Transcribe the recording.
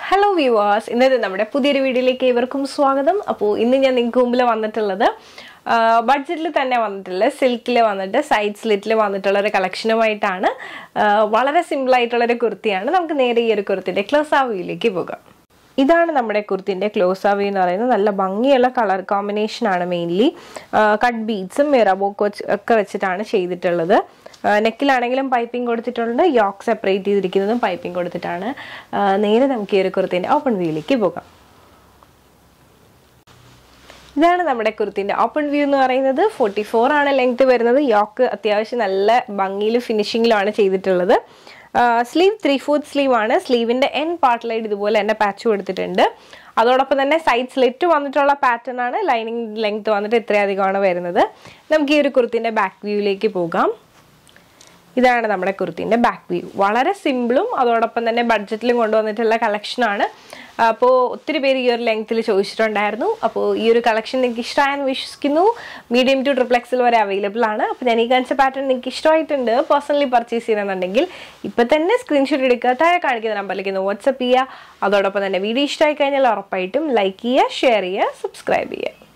hello viewers ഇന്നത്തെ നമ്മുടെ പുതിയൊരു വീഡിയോയിലേക്ക് ഏവർക്കും സ്വാഗതം അപ്പോൾ ഇന്ന് ഞാൻ നിങ്ങൾക്ക് മുമ്പിൽ വന്നിട്ടുള്ളത് ബഡ്ജറ്റിൽ തന്നെ വന്നിട്ടുള്ള സിൽക്കിൽ വന്നിട്ട് സൈഡ് സ്ലിറ്റിൽ വന്നിട്ടുള്ള ഒരു കളക്ഷനുമായിട്ടാണ് ആ, വളരെ സിമ്പിൾ ആയിട്ടുള്ള ഒരു കുർത്തിയാണ് നമുക്ക് നേരെ ഈ ഒരു കുർത്തിൻ്റെ ക്ലോസ് ആ വ്യൂയിലേക്ക് പോകാം ഇതാണ് നമ്മുടെ കുർത്തിൻ്റെ ക്ലോസ് ആ വ്യൂ എന്ന് പറയുന്നത് നല്ല ഭംഗിയുള്ള കളർ കോമ്പിനേഷൻ ആണ് മെയിൻലി കട്ട് ബീഡ്സും മിറബോക്ക് ഒക്കെ വെച്ചിട്ടാണ് ചെയ്തിട്ടുള്ളത് നെക്കിലാണെങ്കിലും പൈപ്പിംഗ് കൊടുത്തിട്ടുണ്ട് യോക്ക് സെപ്പറേറ്റ് ചെയ്തിരിക്കുന്നതും പൈപ്പിംഗ് കൊടുത്തിട്ടാണ് ആ, നേരെ നമുക്ക് ഈ ഒരു കുർത്തിൻ്റെ ഓപ്പൺ വ്യൂയിലേക്ക് പോകാം ഇതാണ് നമ്മുടെ കുർത്തിൻ്റെ ഓപ്പൺ വ്യൂ എന്ന് പറയുന്നത് ഫോർട്ടി ഫോർ ആണ് ലെങ്ത് വരുന്നത് യോക്ക് അത്യാവശ്യം നല്ല ഭംഗിയിൽ ഫിനിഷിങ്ങിലാണ് ചെയ്തിട്ടുള്ളത് സ്ലീവ് ത്രീ ഫോർത്ത് സ്ലീവ് ആണ് സ്ലീവിൻ്റെ എൻ പാർട്ടിലായിട്ട് ഇതുപോലെ തന്നെ പാച്ച് കൊടുത്തിട്ടുണ്ട് അതോടൊപ്പം തന്നെ സൈഡ് സ്ലിറ്റ് വന്നിട്ടുള്ള പാറ്റേൺ ആണ് ലൈനിങ് ലെങ്ത് വന്നിട്ട് ഇത്രയധികമാണ് വരുന്നത് നമുക്ക് ഈ ഒരു കുർത്തിൻ്റെ ബാക്ക് വ്യൂയിലേക്ക് പോകാം ഇതാണ് നമ്മുടെ കുർത്തിൻ്റെ ബാക്ക് വ്യൂ വളരെ സിമ്പിളും അതോടൊപ്പം തന്നെ ബഡ്ജറ്റിലും കൊണ്ടുവന്നിട്ടുള്ള കളക്ഷനാണ് അപ്പോൾ ഒത്തിരി പേര് ഈ ഒരു ലെങ്ത്തിൽ ചോദിച്ചിട്ടുണ്ടായിരുന്നു അപ്പോൾ ഈ ഒരു കളക്ഷൻ നിങ്ങൾക്ക് ഇഷ്ടമായെന്ന് വിശ്വസിക്കുന്നു മീഡിയം ടു ട്രിപ്ലെക്സിൽ വരെ അവൈലബിൾ ആണ് അപ്പോൾ ഞാൻ ഈ കാണിച്ച പാറ്റേൺ നിങ്ങൾക്ക് ഇഷ്ടമായിട്ടുണ്ട് പേഴ്സണലി പർച്ചേസ് ചെയ്യണമെന്നുണ്ടെങ്കിൽ ഇപ്പം തന്നെ സ്ക്രീൻഷോട്ട് എടുക്കുക താഴെ കാണിക്കുന്ന നമ്പറിലേക്ക് ഒന്ന് വാട്സപ്പ് ചെയ്യുക അതോടൊപ്പം തന്നെ വീഡിയോ ഇഷ്ടമായി കഴിഞ്ഞാൽ ഉറപ്പായിട്ടും ലൈക്ക് ചെയ്യുക ഷെയർ ചെയ്യുക സബ്സ്ക്രൈബ് ചെയ്യുക